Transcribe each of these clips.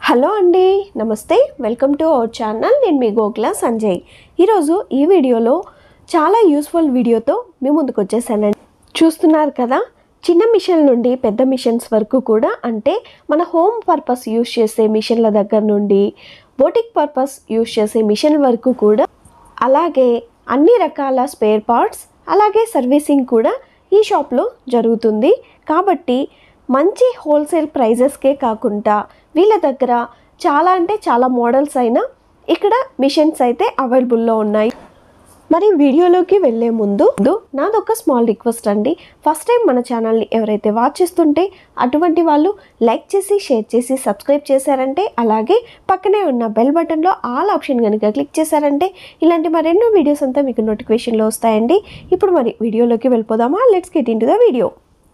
Hello అండి నమస్తే welcome to our channel నేను మీ గోకుల సంజయ్ ఈరోజు ఈ వీడియోలో చాలా యూస్ఫుల్ వీడియోతో మీ ముందుకు వచ్చేసానండి చూస్తున్నారు కదా చిన్న మిషన్ నుండి పెద్ద మిషన్స్ వరకు కూడా అంటే మన హోమ్ పర్పస్ యూస్ చేసే మిషన్ల దగ్గర నుండి బోటిక్ పర్పస్ యూస్ చేసే మిషన్ వరకు కూడా అలాగే అన్ని రకాల స్పేర్ పార్ట్స్ అలాగే సర్వీసింగ్ కూడా ఈ షాప్లో జరుగుతుంది కాబట్టి మంచి హోల్సేల్ ప్రైజెస్కే కాకుండా వీళ్ళ దగ్గర చాలా అంటే చాలా మోడల్స్ అయినా ఇక్కడ మిషన్స్ అయితే అవైలబుల్లో ఉన్నాయి మరి వీడియోలోకి వెళ్ళే ముందు నాదొక స్మాల్ రిక్వెస్ట్ అండి ఫస్ట్ టైం మన ఛానల్ని ఎవరైతే వాచ్ చేస్తుంటే అటువంటి వాళ్ళు లైక్ చేసి షేర్ చేసి సబ్స్క్రైబ్ చేశారంటే అలాగే పక్కనే ఉన్న బెల్ బటన్లో ఆల్ ఆప్షన్ కనుక క్లిక్ చేశారంటే ఇలాంటి మరెన్నో వీడియోస్ అంతా మీకు నోటిఫికేషన్లో వస్తాయండి ఇప్పుడు మరి వీడియోలోకి వెళ్ళిపోదామా let's get in to the video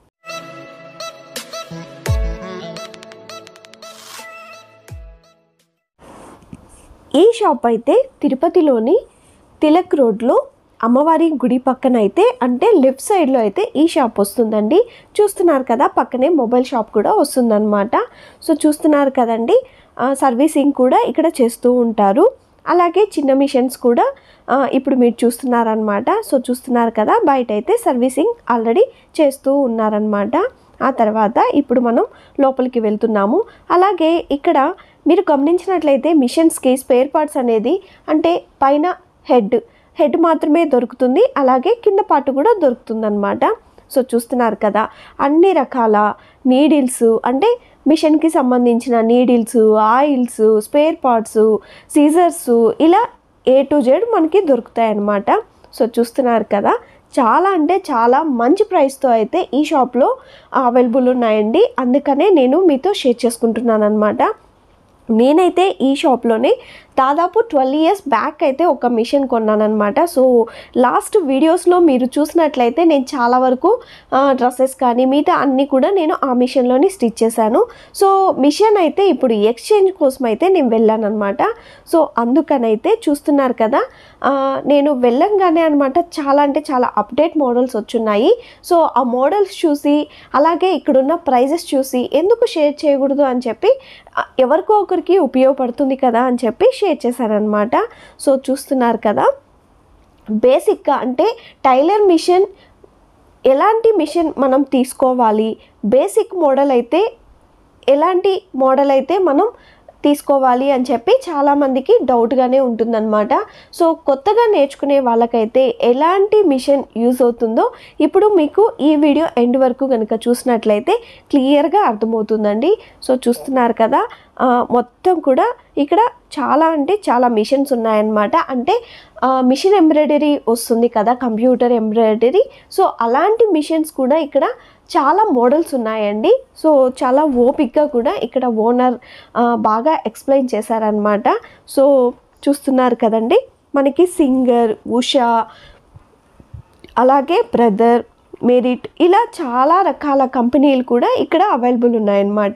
ఈ షాప్ అయితే తిరుపతిలోని తిలక్ రోడ్లో అమ్మవారి గుడి పక్కన అయితే అంటే లెఫ్ట్ సైడ్లో అయితే ఈ షాప్ వస్తుందండి చూస్తున్నారు కదా పక్కనే మొబైల్ షాప్ కూడా వస్తుందన్నమాట సో చూస్తున్నారు కదండి ఆ, సర్వీసింగ్ కూడా ఇక్కడ చేస్తూ ఉంటారు అలాగే చిన్న మిషన్స్ కూడా ఆ, ఇప్పుడు మీరు చూస్తున్నారనమాట సో చూస్తున్నారు కదా బయట అయితే సర్వీసింగ్ ఆల్రెడీ చేస్తూ ఉన్నారనమాట ఆ తర్వాత ఇప్పుడు మనం లోపలికి వెళ్తున్నాము అలాగే ఇక్కడ మీరు గమనించినట్లయితే మిషన్స్కి స్పేర్ పార్ట్స్ అనేది అంటే పైన హెడ్ హెడ్ మాత్రమే దొరుకుతుంది అలాగే కింద పార్ట్ కూడా దొరుకుతుంది సో చూస్తున్నారు కదా అన్ని రకాల నీడిల్స్ అంటే మిషన్కి సంబంధించిన needles oils spare parts scissors ఇలా ఏ టు జెడ్ మనకి దొరుకుతాయి అన్నమాట సో చూస్తున్నారు కదా చాలా అంటే చాలా మంచి ప్రైస్తో అయితే ఈ షాప్లో అవైలబుల్ ఉన్నాయండి అందుకనే నేను మీతో షేర్ చేసుకుంటున్నాను అనమాట నేనైతే ఈ షాప్లోనే దాదాపు ట్వెల్వ్ ఇయర్స్ బ్యాక్ అయితే ఒక మిషన్ కొన్నానమాట సో లాస్ట్ వీడియోస్లో మీరు చూసినట్లయితే నేను చాలా వరకు డ్రెస్సెస్ కానీ మిగతా అన్నీ కూడా నేను ఆ మిషన్లోని స్టిచ్ చేశాను సో మిషన్ అయితే ఇప్పుడు ఎక్స్చేంజ్ కోసం అయితే నేను వెళ్ళాను అనమాట సో అందుకనైతే చూస్తున్నారు కదా ఆ, నేను వెళ్ళంగానే అనమాట చాలా అంటే చాలా అప్డేట్ మోడల్స్ వచ్చున్నాయి సో ఆ మోడల్స్ చూసి అలాగే ఇక్కడున్న ప్రైజెస్ చూసి ఎందుకు షేర్ చేయకూడదు అని చెప్పి ఆ, ఎవరికో ఒకరికి ఉపయోగపడుతుంది కదా అని చెప్పి షేర్ చేశారనమాట సో చూస్తున్నారు కదా బేసిక్గా అంటే టైలర్ మిషన్ ఎలాంటి మిషన్ మనం తీసుకోవాలి బేసిక్ మోడల్ అయితే ఎలాంటి మోడల్ అయితే మనం తీసుకోవాలి అని చెప్పి చాలామందికి డౌట్గానే ఉంటుందన్నమాట సో కొత్తగా నేర్చుకునే వాళ్ళకైతే ఎలాంటి మిషన్ యూజ్ అవుతుందో ఇప్పుడు మీకు ఈ వీడియో ఎండ్ వరకు కనుక చూసినట్లయితే క్లియర్గా అర్థమవుతుందండి సో చూస్తున్నారు కదా ఆ, మొత్తం కూడా ఇక్కడ చాలా అంటే చాలా మిషన్స్ ఉన్నాయన్నమాట అంటే ఆ, మిషన్ ఎంబ్రాయిడరీ వస్తుంది కదా కంప్యూటర్ ఎంబ్రాయిడరీ సో అలాంటి మిషన్స్ కూడా ఇక్కడ చాలా మోడల్స్ ఉన్నాయండి సో చాలా ఓపిక్గా కూడా ఇక్కడ ఓనర్ బాగా ఎక్స్ప్లెయిన్ చేశారనమాట సో చూస్తున్నారు కదండి మనకి సింగర్ ఉషా అలాగే బ్రదర్ మెరిట్ ఇలా చాలా రకాల కంపెనీలు కూడా ఇక్కడ అవైలబుల్ ఉన్నాయన్నమాట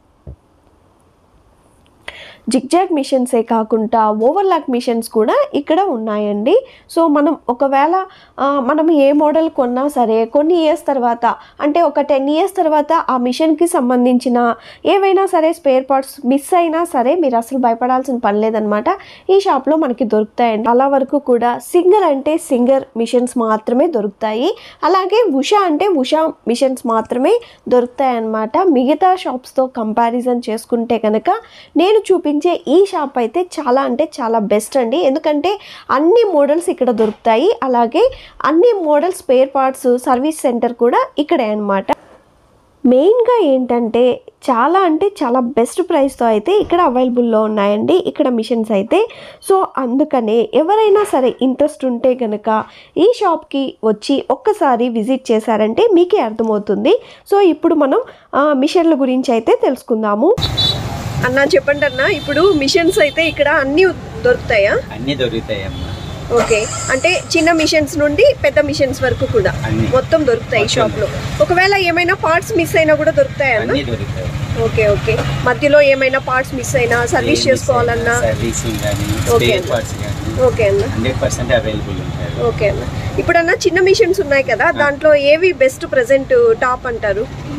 జిగ్జాగ్ మిషన్సే కాకుండా ఓవర్లాక్ మిషన్స్ కూడా ఇక్కడ ఉన్నాయండి సో మనం ఒకవేళ ఆ, మనం ఏ మోడల్ కొన్నా సరే కొన్ని ఇయర్స్ తర్వాత అంటే ఒక టెన్ ఇయర్స్ తర్వాత ఆ మిషన్కి సంబంధించిన ఏవైనా సరే స్పేర్ పార్ట్స్ మిస్ అయినా సరే మీరు అసలు భయపడాల్సిన పని లేదనమాట ఈ షాప్లో మనకి దొరుకుతాయండి అలా వరకు కూడా సింగర్ అంటే సింగర్ మిషన్స్ మాత్రమే దొరుకుతాయి అలాగే ఉషా అంటే ఉషా మిషన్స్ మాత్రమే దొరుకుతాయి అన్నమాట మిగతా షాప్స్తో కంపారిజన్ చేసుకుంటే కనుక నేను చూపించే ఈ షాప్ అయితే చాలా అంటే చాలా బెస్ట్ అండి ఎందుకంటే అన్ని మోడల్స్ ఇక్కడ దొరుకుతాయి అలాగే అన్ని model spare parts service centre కూడా ఇక్కడే అనమాట మెయిన్గా ఏంటంటే చాలా అంటే చాలా బెస్ట్ ప్రైస్తో అయితే ఇక్కడ అవైలబుల్లో ఉన్నాయండి ఇక్కడ మిషన్స్ అయితే సో అందుకనే ఎవరైనా సరే ఇంట్రెస్ట్ ఉంటే కనుక ఈ షాప్కి వచ్చి ఒక్కసారి విజిట్ చేశారంటే మీకే అర్థమవుతుంది సో ఇప్పుడు మనం ఆ, మిషన్ల గురించి అయితే తెలుసుకుందాము అన్న చెప్పండి అన్న ఇప్పుడు మిషన్స్ అయితే ఇక్కడ అన్నీ దొరుకుతాయా అన్ని దొరుకుతాయి అమ్మా ఓకే అంటే చిన్న మిషన్స్ నుండి పెద్ద మిషన్స్ వరకు కూడా అన్ని. మొత్తం దొరుకుతాయి ఈ షాప్ లో ఒకవేళ ఏమైనా పార్ట్స్ మిస్ అయినా కూడా దొరుకుతాయి అన్న అన్ని దొరుకుతాయి ఓకే ఓకే మధ్యలో ఏమైనా పార్ట్స్ మిస్ అయినా సర్వీస్ చేసుకోవాలన్నా సర్వీసింగ్ కానీ ఓకే స్పేర్ అన్న. పార్ట్స్ కానీ ఓకే అన్న హండ్రెడ్ పర్సెంట్ అవైలబుల్ ఉంటాయి ఓకే అన్న ఇప్పుడన్నా చిన్న మిషన్స్ ఉన్నాయి కదా దాంట్లో ఏవి బెస్ట్ ప్రెసెంట్ టాప్ అంటారు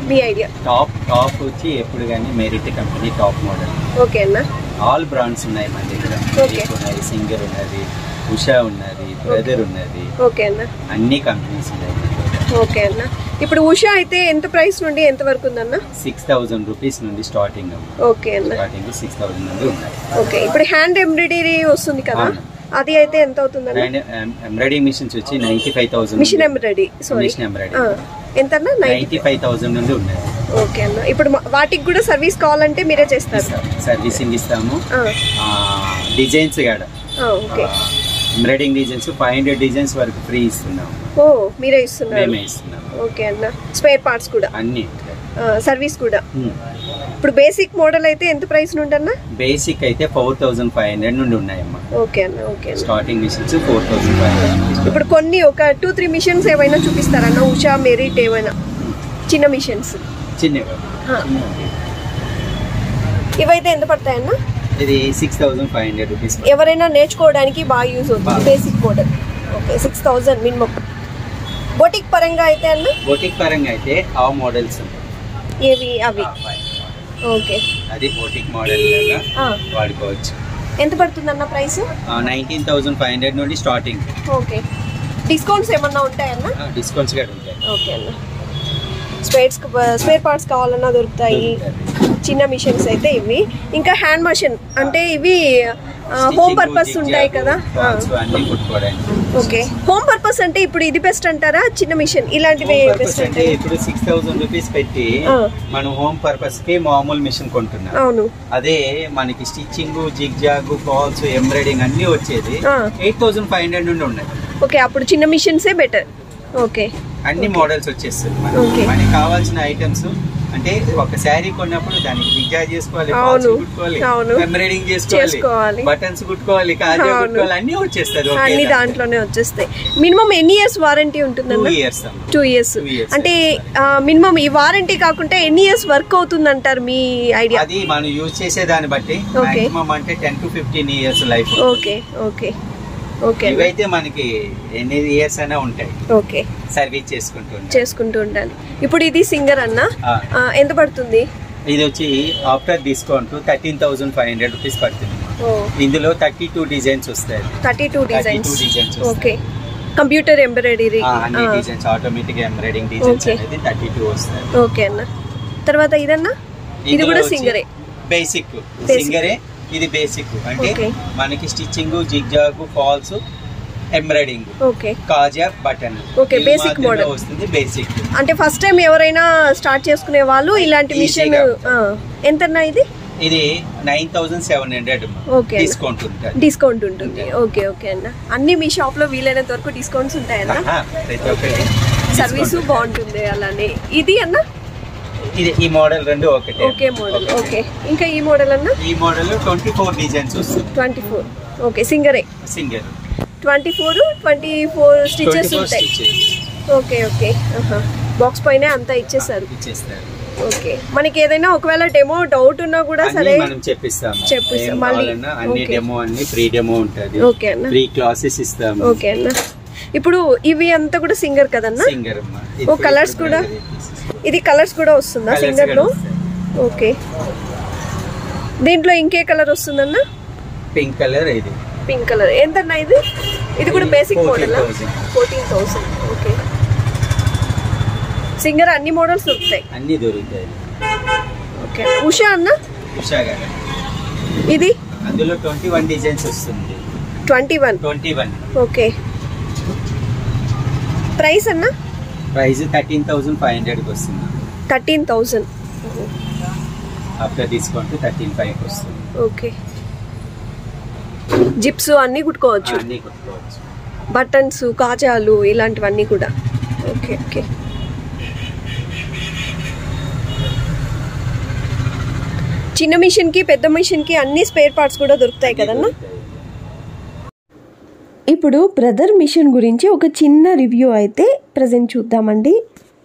మీ ఐడియా టాప్ టాప్ వచ్చి ఎప్పుడు కానీ Merit company top model okay అన్న ఆల్ బ్రాండ్స్ ఉన్నాయి మన దగ్గర Okay. Jeep ఉన్నది సింగర్ ఉన్నది ఉషా ఉన్నది బ్రదర్ ఉన్నది ఓకే అన్న అన్ని కంపెనీస్ ఉన్నాయి మన దగ్గర ఓకే అన్న ఇప్పుడు ఉషా అయితే ఎంత ప్రైస్ నుండి ఎంత వరకు ఉందన్న సిక్స్ థౌజండ్ రూపీస్ నుండి స్టార్టింగ్ ఓకే అన్న స్టార్టింగ్ సిక్స్ థౌజండ్ నుండి ఉన్నాయి ఓకే ఇప్పుడు హ్యాండ్ ఎంబ్రాయిడరీ వస్తుంది కదా అవును. అది అయితే ఎంత అవుతుందన్న అండ్ ఎంబ్రాయిడింగ్ మిషన్స్ వచ్చి ninety five thousand machine embroidery sorry machine embroidering ఎంత అన్న నైన్టీ నైన్టీ ఫైవ్ థౌసండ్ నుండి ఉన్నాయి ఓకే అన్న ఇప్పుడు మా- వాటికి కూడా సర్వీస్ కావాలంటే మీరే చేస్తారు సర్వీసింగ్ ఇస్తాము ఆ, డిజైన్స్ కూడా ఆ, okay embroidering designs five hundred designs వరకు ఫ్రీ ఇస్తున్నాము ఓ మీరే ఇస్తున్నారు మేమే ఇస్తున్నాము ఓకే అన్న స్పేర్ పార్ట్స్ కూడా అన్ని సర్వీస్ కూడా ఇప్పుడు బేసిక్ మోడల్ అయితే ఎంత ప్రైస్ నుండి అన్న బేసిక్ అయితే ఫోర్ థౌసండ్ ఫైవ్ హండ్రెడ్ నుండి ఉన్నాయమ్మా ఓకే అన్న ఓకే అన్న starting machines four thousand five hundred ఇప్పుడు కొన్ని ఒక టూ త్రీ మిషన్స్ ఏమైనా చూపిస్తారన్న ఉషా మెరిట్ ఏమైనా చిన్న మిషన్స్ చిన్నవి ఇవైతే ఎంత పడతాయన్న ఇది six thousand five hundred rupees ఎవరైనా నేర్చుకోవడానికి బాగా యూజ్ అవుతుంది బాగా. Basic model okay six thousand minimum boutique పరంగా అయితే అన్న బోటిక్ పరంగా అయితే ఆ మోడల్స్ ఏవి అవి ఓకే అది బోటిక్ మోడల్ లాగా ఆ, వాడుకోవచ్చు ఎంత పడుతుందన్న price nineteen thousand five hundred నుండి స్టార్టింగ్ ఓకే డిస్కౌంట్స్ ఏమన్నా ఉంటాయన్న డిస్కౌంట్స్ కూడా ఉంటాయి ఓకే అన్న స్పేర్స్ స్పేర్ పార్ట్స్ కావాలన్నా దొరుకుతాయి చిన్న మిషన్స్ అయితే ఇవి ఇంకా హ్యాండ్ మషిన్ అంటే ఇవి హోమ్ Stitching, పర్పస్ zigzag, ఉంటాయి కదా balls అన్ని కుట్టుకోవడానికి ఓకే హోమ్ పర్పస్ అంటే ఇప్పుడు ఇది బెస్ట్ అంటారా చిన్న మిషన్ ఇలాంటివి హోమ్ పర్పస్ బెస్ట్ అంటే అంటారా ఇప్పుడు సిక్స్ థౌసండ్ రూపీస్ పెట్టి ఆ. మనం హోమ్ పర్పస్ కి మామూలు మిషన్ కొంటున్నాం అవును అదే మనకి stitching zigzag falls embroidering అన్ని వచ్చేది ఆ. ఎయిట్ థౌసండ్ ఫైవ్ హండ్రెడ్ నుండి ఉన్నాయి ఓకే అప్పుడు చిన్న మిషన్సే బెటర్ ఓకే అన్ని మోడల్స్ వచ్చేస్తుంది Okay. మనకి మనకి కావాల్సిన ఐటమ్స్ అంటే ఒక శారీ కొన్నప్పుడు దానికి జిగ్జాగ్ చేసుకోవాలి అవును. ఫాల్స్ కుట్టుకోవాలి అవును. ఎంబ్రాయిడింగ్ చేసుకోవాలి. చేసుకోవాలి బటన్స్ కుట్టుకోవాలి కాజా అవును. కుట్టుకోవాలి అన్ని వచ్చేస్తుంది అన్ని దాంట్లోనే వచ్చేస్తాయి మినిమం ఎన్ని ఇయర్స్ వారంటీ టూ ఉంటుందన్న years two years Two years. అంటే మినిమం ఈ వారంటీ కాకుండా ఎన్ని ఇయర్స్ వర్క్ అవుతుంది అంటారు మీ ఐడియా అది మనం యూజ్ చేసే దాన్ని బట్టి Okay. మాక్సిమం అంటే ten to fifteen years life okay okay okay ఇవైతే మనకి ఎన్ని ఇయర్స్ అయినా ఉంటాయి ఓకే సర్వీస్ చేసుకుంటూ ఉంటాయి. చేసుకుంటూ ఉండాలి ఇప్పుడు ఇది సింగర్ అన్న ఆ. ఆ, ఎంత పడుతుంది ఇది వచ్చి after discount thirteen thousand five hundred rupees పడుతుంది ఓ ఇందులో థర్టీ టూ డిజైన్స్ వస్తాయి thirty two 32 designs designs okay computer embroidery ఆ, అన్ని designs automatic embroidering designs Okay. అనేది థర్టీ టూ వస్తాయి ఓకే అన్న తర్వాత ఇదన్నా ఇది కూడా సింగరే బేసిక్ Basic. సింగరే ఇది బేసిక్ అంటే Okay. మనకి stitching zigzag falls embroidering okay కాజా బటన్ Okay, basic model. వస్తుంది బేసిక్ అంటే ఫస్ట్ టైం ఎవరైనా స్టార్ట్ చేసుకునే వాళ్ళు ఇలాంటి మిషన్ Easy-గా. ఎంతన్నా ఇది ఇది nine thousand seven hundred Okay. Discount ఉంటుంది డిస్కౌంట్ ఉంటుంది ఓకే ఓకే అన్న అన్ని మీ షాప్ లో వీలైనంత వరకు డిస్కౌంట్స్ ఉంటాయన్న ఆహా, ప్రతి ఒక్కటి సర్వీసు discount. బాగుంటుంది అలానే ఇది అన్న ఇది ఈ మోడల్ రెండు ఒకటే ఓకే మోడల్ ఒకటే. ఓకే ఇంకా ఈ మోడల్ అన్న ఈ మోడల్ ట్వంటీ ఫోర్ డిజైన్స్ వస్తుంది ట్వంటీ ఫోర్ ఓకే సింగరే single twenty four twenty four stitches ఉంటాయి ఓకే ఓకే బాక్స్ పైన అంతా ఇచ్చేసారు ఇచ్చేస్తారు ఓకే మనకి ఏదైనా ఒకవేళ డెమో డౌట్ ఉన్నా కూడా అన్ని సరే మనం చెప్పిస్తాము చెప్పిస్తాం. ఏం మళ్ళీ- కావాలన్నా అన్ని ఓకే. డెమో అన్ని ఫ్రీ డెమో ఉంటుంది ఓకే అన్న ఫ్రీ క్లాసెస్ ఇస్తాము ఓకే అన్న ఇప్పుడు ఇవి అంతా కూడా సింగర్ కదన్నా సింగర్ అమ్మా ఓ, colours కూడా? ఇది కలర్స్ కూడా వస్తుందా సింగర్ లో ఓకే దీంట్లో ఇంకే కలర్ వస్తుందన్న పింక్ కలర్ ఇది పింక్ కలర్ ఎంతన్నా ఇది ఇది కూడా ఇది basic model 14,000. Fourteen thousand okay Singer అన్ని మోడల్స్ దొరుకుతాయి అన్ని దొరుకుతాయి ఓకే ఉషా అన్న ఉషా గారు ఇది అందులో ట్వంటీ వన్ డిజైన్స్ వస్తుంది twenty one twenty one okay price అన్న ప్రైస్ థర్టీన్ థౌసండ్ ఫైవ్ హండ్రెడ్కి వస్తుంది thirteen thousand after discount thirteen five వస్తుంది ఓకే జిప్స్ అన్నీ కుట్టుకోవచ్చు అన్ని కొట్టుకోవచ్చు బటన్స్ కాజాలు ఇలాంటివన్నీ కూడా ఓకే ఓకే చిన్న మిషన్కి పెద్ద మిషన్కి అన్ని స్పేర్ పార్ట్స్ కూడా దొరుకుతాయి కదన్నా దొరుకుతాయి. ఇప్పుడు బ్రదర్ మిషన్ గురించి ఒక చిన్న రివ్యూ అయితే ప్రజెంట్ చూద్దామండి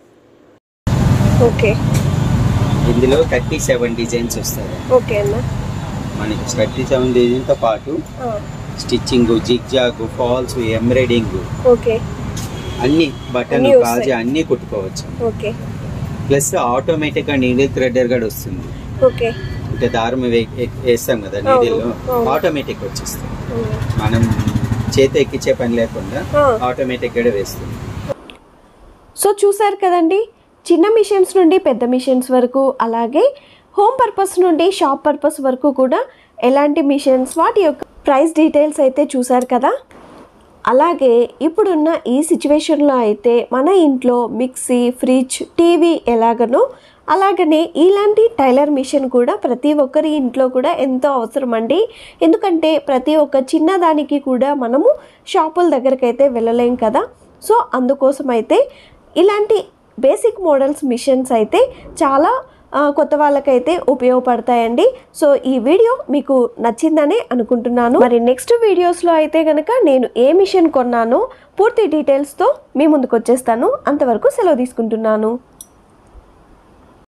ఓకే ఇందులో థర్టీ సెవెన్ డిజైన్స్ వస్తాయి ఓకే అన్న మనకి థర్టీ సెవెన్ డిజైన్తో పాటు stitching zigzag falls embroidering okay అన్ని బటన్ అన్నీ వస్తాయి. కాజా అన్ని కుట్టుకోవచ్చు ఓకే ప్లస్ ఆటోమేటిక్ గా నీడిల్ థ్రెడర్ కూడా వస్తుంది ఓకే అంటే దారం వే- ఏ- వేస్తాం కదా నీడిల్ అవును. ఆటోమేటిక్ వచ్చేస్తుంది మనం చేతి ఎక్కించే పని లేకుండా ఆ. ఆటోమేటిక్ కూడా వేస్తుంది సో చూసారు కదండి చిన్న మిషన్స్ నుండి పెద్ద మిషన్స్ వరకు అలాగే హోమ్ పర్పస్ నుండి షాప్ పర్పస్ వరకు కూడా ఎలాంటి మిషన్స్ వాటి యొక్క ప్రైస్ డీటెయిల్స్ అయితే చూసారు కదా అలాగే ఇప్పుడున్న ఈ సిచ్యువేషన్లో అయితే మన ఇంట్లో మిక్సీ ఫ్రిడ్జ్ టీవీ ఎలాగనో అలాగనే ఇలాంటి టైలర్ మిషన్ కూడా ప్రతి ఒక్కరి ఇంట్లో కూడా ఎంతో అవసరం అండి ఎందుకంటే ప్రతి ఒక్క చిన్నదానికి కూడా మనము షాపుల దగ్గరికి అయితే వెళ్ళలేం కదా సో అందుకోసం అయితే ఇలాంటి బేసిక్ మోడల్స్ మిషన్స్ అయితే చాలా ఆ, కొత్త వాళ్ళకైతే ఉపయోగపడతాయండి సో ఈ వీడియో మీకు నచ్చిందనే అనుకుంటున్నాను మరి నెక్స్ట్ వీడియోస్లో అయితే కనుక నేను ఏ మిషన్ కొన్నానో పూర్తి డీటెయిల్స్తో మీ ముందుకు వచ్చేస్తాను అంతవరకు సెలవు తీసుకుంటున్నాను